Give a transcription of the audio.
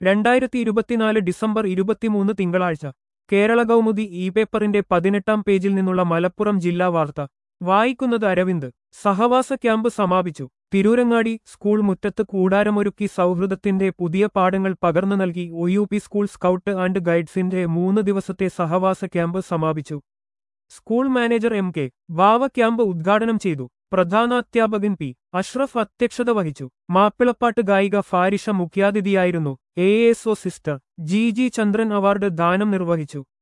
രണ്ടായിരത്തി ഇരുപത്തിനാല് ഡിസംബർ ഇരുപത്തിമൂന്ന് തിങ്കളാഴ്ച കേരള കൗമുദി ഇ പേപ്പറിന്റെ പതിനെട്ടാം പേജിൽ നിന്നുള്ള മലപ്പുറം ജില്ലാ വാർത്ത വായിക്കുന്നത് അരവിന്ദ് സഹവാസ ക്യാമ്പ് സമാപിച്ചു തിരൂരങ്ങാടി സ്കൂൾ മുറ്റത്ത് കൂടാരമൊരുക്കി സൗഹൃദത്തിന്റെ പുതിയ പാഠങ്ങൾ പകർന്നു നൽകി O U P school scout and ഗൈഡ്സിന്റെ മൂന്ന് ദിവസത്തെ സഹവാസ ക്യാമ്പ് സമാപിച്ചു school manager M K Vava camp ഉദ്ഘാടനം ചെയ്തു പ്രധാനാധ്യാപകൻ പി അഷ്റഫ് അധ്യക്ഷത വഹിച്ചു മാപ്പിളപ്പാട്ട് ഗായിക ഫാരിഷ മുഖ്യാതിഥിയായിരുന്നു A S O sister G G Chandran award ദാനം നിർവഹിച്ചു